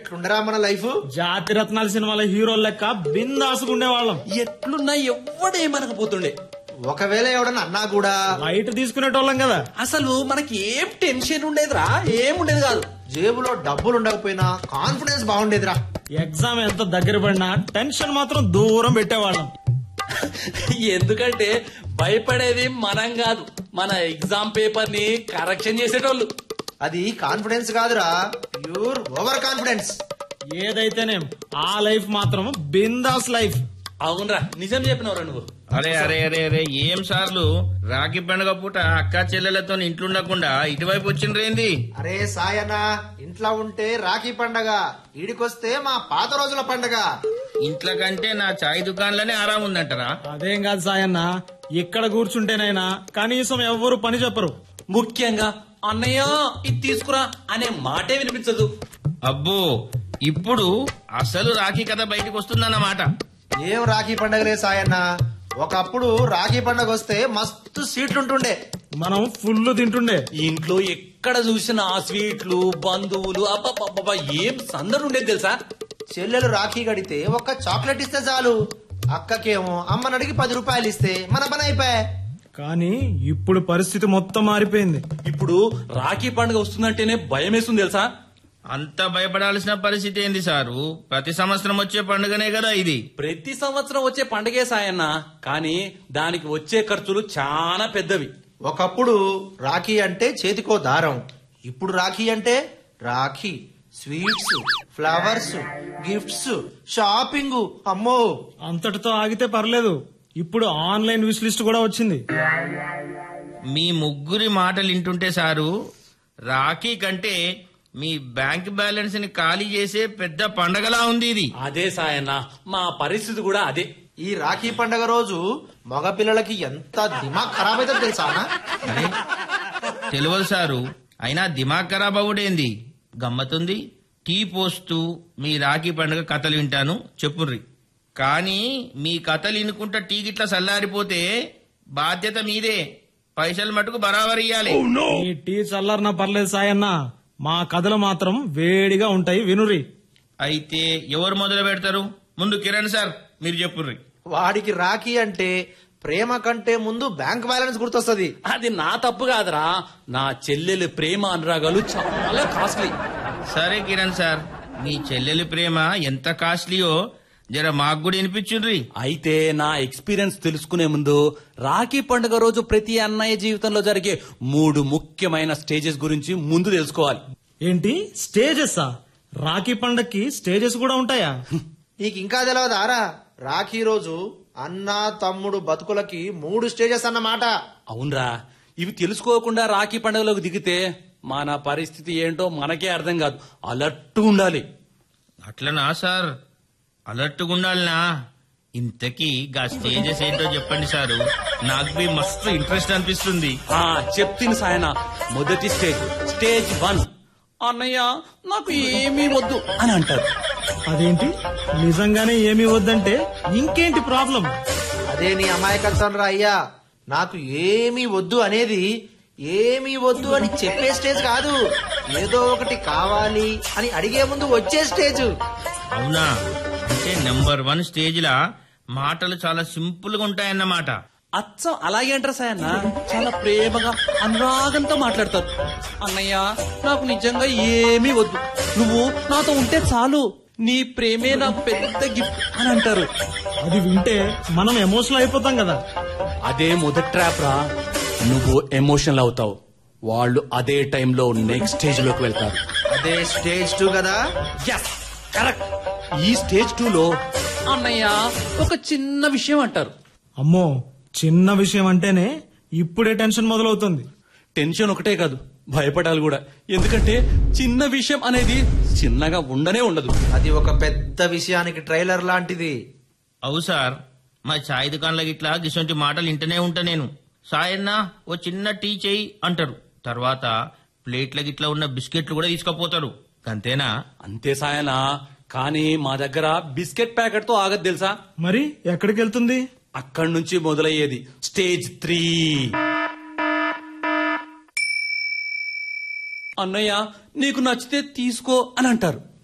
ఎట్లుండరా మన లైఫ్ జాతి రత్నాల సినిమాల హీరో లెక్క బిందాసుకుండేవాళ్ళం ఎట్లున్నా ఎవ్వడేమనకపోతుండే ఒకవేళ ఎవడన్నా అన్నా కూడా లైట్ తీసుకునేటోళ్ళం కదా అసలు మనకి ఏం టెన్షన్ ఉండేదిరా ఏం ఉండేది కాదు జేబులో డబ్బులు ఉండకపోయినా కాన్ఫిడెన్స్ బాగుండేదిరా ఎగ్జామ్ ఎంత దగ్గర పడినా టెన్షన్ మాత్రం దూరం పెట్టేవాళ్ళం ఎందుకంటే భయపడేది మనం కాదు మన ఎగ్జామ్ పేపర్ ని కరెక్షన్ చేసేటోళ్ళు అది కాన్ఫిడెన్స్ కాదురా ప్యూర్ ఓవర్ కాన్ఫిడెన్స్ ఏదైతేనేం ఆ లైఫ్ మాత్రం బిందాస్ లైఫ్ అవునరా నిజం చెప్పినవరా నువ్వు అరే అరే అరే అరే ఏం సార్లు రాఖీ పండుగ పూట అక్క చెల్లెలతో ఇంట్లుండకుండా ఇటువైపు వచ్చిండ్రేంది అరే సాయన్న ఇంట్లో ఉంటే రాఖీ పండగ ఈడికొస్తే మా పాత రోజుల పండగ ఇంట్లో కంటే నా చాయ్ దుకాణంలోనే ఆరాం ఉందంటారా అదేం కాదు సాయన్న ఇక్కడ కూర్చుంటేనైనా కనీసం ఎవ్వరు పని చెప్పరు ముఖ్యంగా అన్నయ్య ఇది తీసుకురా అనే మాటే వినిపించదు అబ్బో ఇప్పుడు అసలు రాఖీ కథ బయటకు వస్తుందన్నమాట ఏం రాఖీ పండగలే సాయన్న ఒకప్పుడు రాఖీ పండగ వస్తే మస్తు సీట్లుంటుండే మనం ఫుల్ తింటుండే ఇంట్లో ఎక్కడ చూసినా ఆ స్వీట్లు బంధువులు అబ్బబ్బబ్బబ్బా ఏం సందడి ఉండేది తెలుసా చెల్లెలు రాఖీ కడితే ఒక్క చాక్లెట్ ఇస్తే చాలు అక్కకేమో అమ్మని అడిగి పది రూపాయలు ఇస్తే మన పని అయిపోయా కానీ ఇప్పుడు పరిస్థితి మొత్తం మారిపోయింది ఇప్పుడు రాఖీ పండుగ వస్తుందంటేనే భయం వేస్తుంది తెలుసా అంత భయపడాల్సిన పరిస్థితి ఏంది సారు ప్రతి సంవత్సరం వచ్చే పండుగనే కదా ఇది ప్రతి సంవత్సరం వచ్చే పండగే సాయన్న కానీ దానికి వచ్చే ఖర్చులు చాలా పెద్దవి ఒకప్పుడు రాఖీ అంటే చేతికో దారం ఇప్పుడు రాఖీ అంటే rakhi sweets flowers gifts shopping అమ్మో అంతటితో ఆగితే పర్లేదు ఇప్పుడు ఆన్లైన్ విష్ లిస్ట్ కూడా వచ్చింది మీ ముగ్గురి మాటలు వింటుంటే సారు రాఖీ కంటే మీ బ్యాంక్ బ్యాలెన్స్ ని ఖాళీ చేసే పెద్ద పండగలా ఉంది ఇది అదే సాయన్న మా పరిస్థితి కూడా అదే ఈ రాఖీ పండగ రోజు మగపిల్లలకి ఎంత దిమాగ్ ఖరాబ్ అవుతుందో తెలుసా అన్న? అరే తెలియదు సారు అయినా దిమాగ్ ఖరాబ్ అవ్వడేంది గమ్మతుంది టీ పోస్తూ మీ రాఖీ పండుగ కథలు వింటాను చెప్పుర్రి కానీ మీ కథలు వినుకుంటా టీ గిట్లా చల్లారిపోతే బాధ్యత మీదే పైసలు మటుకు బరాబర్ ఇయ్యాలి ఈ టీ చల్లర్నా పర్లేదు సాయన్న మా కథలు మాత్రం వేడిగా ఉంటాయి వినురి అయితే ఎవరు మొదలు పెడతారు ముందు కిరణ్ సార్ మీరు చెప్పుర్రి వాడికి రాఖీ అంటే ప్రేమ కంటే ముందు బ్యాంక్ బ్యాలెన్స్ గుర్తొస్తుంది అది నా తప్పు కాదురా నా చెల్లెలు ప్రేమ అనురాగాలు చాలా కాస్ట్లీ సరే కిరణ్ సార్ మీ చెల్లెలి ప్రేమ ఎంత కాస్ట్లీయో జర మాకు కూడా వినిపించుర్రి అయితే నా ఎక్స్పీరియన్స్ తెలుసుకునే ముందు రాఖీ పండుగ రోజు ప్రతి అన్నయ్య జీవితంలో జరిగే మూడు ముఖ్యమైన స్టేజెస్ గురించి ముందు తెలుసుకోవాలి ఏంటి స్టేజెస్ రాఖీ పండక్కి స్టేజెస్ కూడా ఉంటాయా నీకు ఇంకా తెలియదారా రాఖీ రోజు అన్న తమ్ముడు బతుకులకి మూడు స్టేజెస్ అన్నమాట అవునరా ఇవి తెలుసుకోకుండా రాఖీ పండుగలోకి దిగితే మన పరిస్థితి ఏంటో మనకే అర్థం కాదు అలర్ట్ ఉండాలి అట్లనా సార్ అలర్ట్గా ఉండాలనా ఇంతకీ గా స్టేజెస్ ఏంటో చెప్పండి సారు నాకు బి మస్తు ఇంట్రెస్ట్ అనిపిస్తుంది ఆ చెప్తిని సాయన మొదటి స్టేజ్ స్టేజ్ వన్ అన్నయ్య నాకు ఏమీ వద్దు అని అంటారు అదేంటి నిజంగానే ఏమీ వద్దంటే ఇంకేంటి ప్రాబ్లం అదే నీ అమాయకత్వం రా అయ్యా నాకు ఏమీ వద్దు అనేది ఏమీ వద్దు అని చెప్పే స్టేజ్ కాదు ఏదో ఒకటి కావాలి అని అడిగే ముందు వచ్చే స్టేజ్ అవునా అంటే నెంబర్ వన్ స్టేజ్ లా మాటలు చాలా సింపుల్ గా ఉంటాయన్నమాట అచ్చం అలాగే అంటారు సాయన్న చాలా ప్రేమగా అనురాగంతో మాట్లాడతారు అన్నయ్య నాకు నిజంగా ఏమీ వద్దు నువ్వు నాతో ఉంటే చాలు నీ ప్రేమే నాకు పెద్ద గిఫ్ట్ అని అంటారు అది వింటే మనం ఎమోషనల్ అయిపోతాం కదా అదే మొదటి ట్రాప్ రా నువ్వు ఎమోషనల్ అవుతావు వాళ్ళు అదే టైంలో నెక్స్ట్ స్టేజ్ లోకి వెళ్తారు అదే స్టేజ్ టూ కదా ఎస్ కరెక్ట్ ఈ స్టేజ్ టూ లో అన్నయ్య ఒక చిన్న విషయం అంటారు అమ్మో చిన్న విషయం అంటేనే ఇప్పుడే టెన్షన్ మొదలవుతుంది టెన్షన్ ఒకటే కాదు భయపడాలి కూడా ఎందుకంటే చిన్న విషయం అనేది చిన్నగా ఉండనే ఉండదు అది ఒక పెద్ద విషయానికి ట్రైలర్ లాంటిది అవు సార్ మా చాయ్ దుకాణంలో గిట్లా గిసొంటి మాటలు వింటనే ఉంటా నేను సాయన్న ఓ చిన్న టీ చేయి అంటారు తర్వాత ప్లేట్ల గిట్లా ఉన్న బిస్కెట్లు కూడా తీసుకుపోతారు అంతేనా అంతే సాయనా కానీ మా దగ్గర బిస్కెట్ ప్యాకెట్ తో ఆగదు తెలుసా మరి ఎక్కడికి వెళ్తుంది అక్కడి నుంచి మొదలయ్యేది స్టేజ్ త్రీ అన్నయ్య నీకు నచ్చితే తీసుకో అని అంటారు